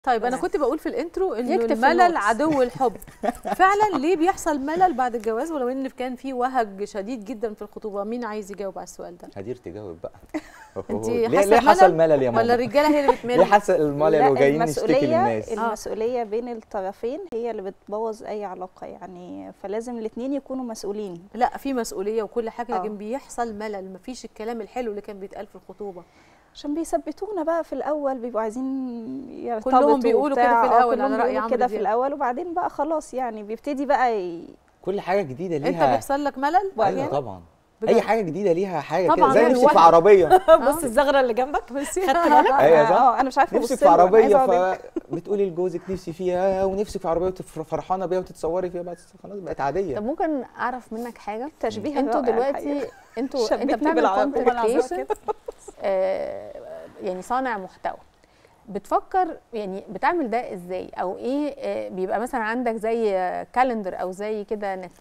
طيب انا كنت بقول في الانترو انه يكتب في الملل النوتس. عدو الحب فعلا ليه بيحصل ملل بعد الجواز ولو ان كان في وهج شديد جدا في الخطوبه مين عايز يجاوب على السؤال ده هدير تجاوب بقى انتي ليه حاسة ليه حصل بملل ملل يا ولا ماما الرجاله هي اللي ليه بتمل حصل الملل لا وجايين نشتكي المسؤولية للناس المسؤولية بين الطرفين هي اللي بتبوظ أي علاقة يعني فلازم الاتنين يكونوا مسؤولين لا في مسؤوليه وكل حاجه آه. لكن بيحصل ملل مفيش الكلام الحلو اللي كان بيتقال في الخطوبه عشان بيثبتونا بقى في الأول بيبقوا عايزين يرتبطوا كلهم بيقولوا كده وبتاع. في آه، الأول كلهم على رأي بيقولوا عمرو كده في دياب. الأول وبعدين بقى خلاص يعني بيبتدي بقى ي... كل حاجه جديده انت ليها بيحصل لك ملل ايوه طبعا بجد؟ اي حاجه جديده ليها حاجه طبعاً، كده زي غير نفسك في الوهم. عربيه بص الزغره اللي جنبك بس ايوه صح اه انا مش عارفه نفسك أبص في له، أنا عايزة عربيه أقعد فبتقولي لجوزك نفسي فيها ونفسك في عربيه وفرحانه بيها وتتصوري فيها بعد خلاص بقت عاديه طب ممكن اعرف منك حاجه تشبيه انتوا رائع دلوقتي الحقيقة. انتوا انت شبهتني بتعمل بالعربية. كونتنت والله العظيم كريشن يعني صانع محتوى بتفكر يعني بتعمل ده ازاي او ايه آه، بيبقى مثلا عندك زي كالندر او زي كده نت-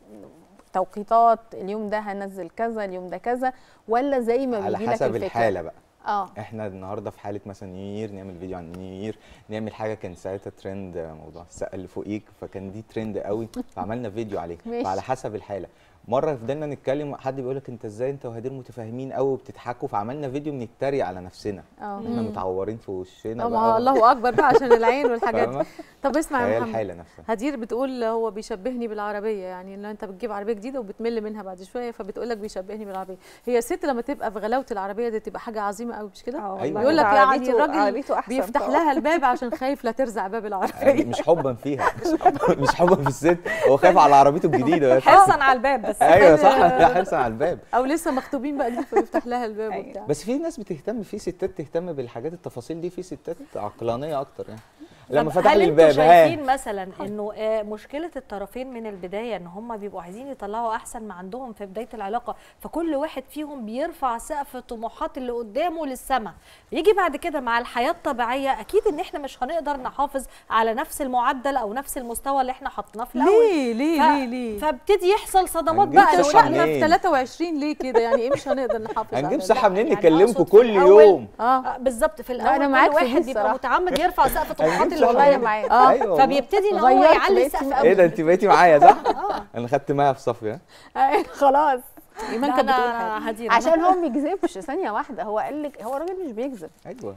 توقيتات اليوم ده هنزل كذا اليوم ده كذا ولا زي ما على بيجي لك حسب الفكره الحاله بقى اه احنا النهارده في حاله مثلا نيو يير نعمل فيديو عن نيو يير نعمل حاجه كان ساعتها ترند موضوع السقه اللي فوقيك فكان دي ترند قوي فعملنا فيديو عليه ماشي. فعلى حسب الحاله مره فضلنا نتكلم حد بيقول لك انت ازاي انت وهدير متفاهمين قوي وبتضحكوا فعملنا فيديو بنتريق على نفسنا اه احنا متعورين في وشنا طبعا بقى الله اكبر بقى عشان العين والحاجات دي فاهمة؟ طب اسمع فهي يا محمد الحاله نفسها هدير بتقول هو بيشبهني بالعربيه يعني ان انت بتجيب عربيه جديده وبتمل منها بعد شويه فبتقول لك بيشبهني بالعربيه هي الست لما تبقى في غلاوه العربيه دي تبقى حاجه عظيمه قوي مش كده اه أيوة. والله يقول لك ده يعني عربيته- الراجل عربيته أحسن بيفتح طبعاً. لها الباب عشان خايف لا ترزع باب يعني العربيه مش حبا فيها مش حبا في الست هو خايف على عربيته الجديده بس حرصا على الباب بس ايوه صح حرصا على الباب او لسه مخطوبين بقى دي فيفتح لها الباب أيوة. وبتاع بس في ناس بتهتم في ستات تهتم بالحاجات التفاصيل دي في ستات عقلانيه اكتر يعني لما طب فتح هل لي انتوا الباب ها شايفين مثلا انه آه، مشكله الطرفين من البدايه ان هم بيبقوا عايزين يطلعوا احسن ما عندهم في بدايه العلاقه فكل واحد فيهم بيرفع سقف الطموحات اللي قدامه للسما يجي بعد كده مع الحياه الطبيعيه اكيد ان احنا مش هنقدر نحافظ على نفس المعدل او نفس المستوى اللي احنا حطيناه في الاول ليه ليه ف- ليه ليه فابتدي يحصل صدمات هنجيب بقى انت صحة لو احنا في منين؟ 23 ليه كده يعني ايه مش هنقدر نحافظ على هنجيب ده؟ صحه منين يعني نكلمكم أقصد في كل الأول يوم اه آه، بالظبط في الاول أنا كل معاك في دي واحد بيبقى الصراحة. متعمد يرفع سقف الطموحات هنجيب اللي صحة قدامه والله منين؟ معاك اه ايوه والله. فبيبتدي ان هو غيرت يعلي بقيت السقف من- قوي ايه ده انت بقيتي معايا صح؟ اه انا خدت معايا في صفي ها؟ أيوة، خلاص ايمان لا، كانت بتقول انا حاجه هدير عشان هو ما بيكذبش ثانيه واحده هو قال لك هو راجل مش بيكذب ايوه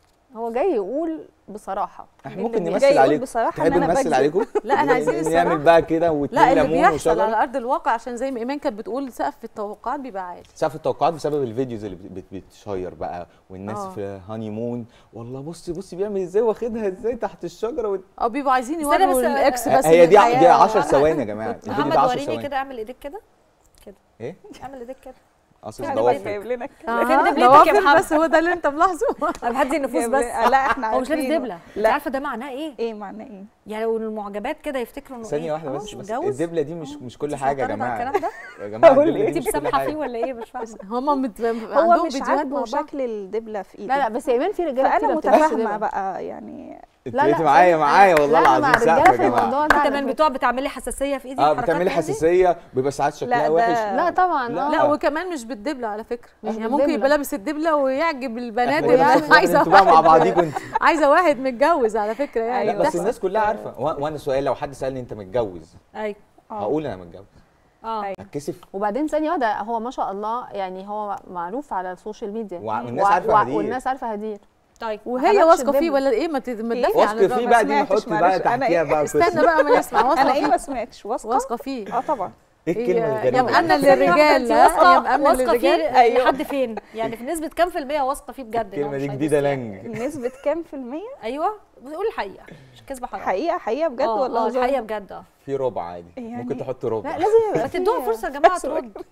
هو جاي يقول بصراحه احنا إيه ممكن اللي نمثل جاي يقول عليكم بصراحة تحبوا إن أنا نمثل بكذب. عليكم؟ لا، احنا عايزين نعمل الصراحة. بقى كده واتنين لا اللي ليمون بيحصل وشجر على ارض الواقع عشان زي ما ايمان كانت بتقول سقف التوقعات بيبقى عالي سقف التوقعات بسبب الفيديوز اللي بت- بت- بتشير بقى والناس آه. في هاني مون والله بصي بصي بيعمل ازاي واخدها ازاي تحت الشجره وت... او بيبقوا عايزين استنى يوروا بس- الاكس بس هي إن دي الحياة- دي 10 ثواني يا جماعه الفيديو محمد ده 10 وريني ثواني كده اعمل ايديك كده كده ايه؟ اعمل ايديك كده قصص يعني ضوافر جايب لنا آه، فين دبلتك يا ضوافر محمد؟ بس هو ده اللي انت ملاحظه انا بهدي النفوس جايب بس لنا- لا احنا هو مش لابس عارفينه. دبله انت لا. عارفه ده معناه ايه ايه معناه ايه يعني لو المعجبات كده يفتكروا انه ثانيه ايه واحده آه، بس مش بس متجوز الدبله دي مش مش كل مش حاجه يا معترضة على جماعه الكلام ده يا جماعه أقول الدبله إيه؟ دي انت مش كل مسامحه فيه حاجه ولا ايه مش فاهمه هم مت... هو عندهم مش فيديوهات مع عاجبه بعض شكل الدبله في ايده لا لا بس يا ايمان في رجاله كتير فانا ما بتلبسش متفاهمه دبلة. بقى يعني انت لا لا بقيتي معايا أنا- معايا والله لا، أنا مع العظيم سقف الرجالة يا في جماعه الموضوع ده انت على من فكرة. بتوع بتعملي حساسيه في ايدي اه حركات بتعملي يعني؟ حساسيه بيبقى ساعات شكلها ده- وحش لا طبعا لا. اه لا وكمان مش بالدبله على فكره مش يعني ممكن بالدبلة. يبقى لابس الدبله ويعجب البنات احنا كده يعني صفر. عايزه انتوا بقى مع واحد- بعضيكوا انت عايزه واحد متجوز على فكره يعني لا أيوة. بس بتحصل. الناس كلها عارفه و- وانا سؤال لو حد سالني انت متجوز ايوه آه. هقول انا متجوز اه أيوة. هتكسف وبعدين ثانيه واحده هو ما شاء الله يعني هو معروف على السوشيال ميديا وع- والناس وع- عارفه وع- هدير والناس عارفه هدير طيب وهي حبيبش واثقه فيه الدبلة. ولا ايه ما ت- ما تدافعي عن واثق فيه الراجل بقى دي سمعتش نحط بقى معلش. أنا تحتيها إيه؟ بقى استنى قصة. بقى ما نسمع انا واثقه ايه فيه ما سمعتش واثقه واثقه فيه اه طبعا ايه الكلمه يا الغريبه مأمنة دي؟ ثانية واحدة، للرجال انت لا، واثقه يا مأمنة واثقه للرجال فيه أيوة. لحد فين يعني في نسبه كام في الميه واثقه فيه بجد إن هو الكلمه مش دي هيبص جديده يعني؟ لنج نسبه كام في الميه ايوه بتقول الحقيقه مش كذبه حرام حقيقه حقيقه بجد آه، ولا اه هزار؟ الحقيقه بجد اه في ربع عادي يعني- ممكن تحط ربع لا لازم يبقى في- تدوهم فرصه يا جماعه سوري. ترد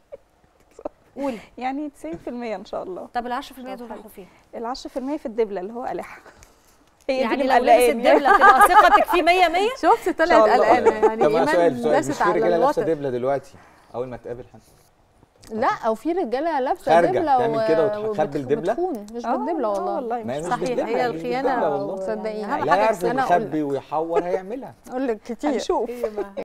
قولي يعني 90% ان شاء الله طب ال 10% دول راحوا فين؟ ال 10% في الدبله اللي هو قلعها هي يعني دي لو اللي لبس مقلقاني الدبله تبقى ثقتك فيه 100 100 شفت طلعت شاء الله. قلقانه يعني طب أنا سؤال ايمان سؤال مش داست في على رجاله لابسه الوتر دبله دلوقتي اول ما تقابل حد لا او في رجاله لابسه خارجة، دبله تعمل كده و- وتخبي وبتخ- الدبلة؟ بتخون مش آه، بالدبله آه والله والله ما هي مش صحيح، بالدبلة، هي مش الخيانة بالدبلة والله صدقيني أهم لا حاجة يعرف بس أنا أقول- يخبي ويحور هيعملها اقول لك كتير هنشوف إيه بقى؟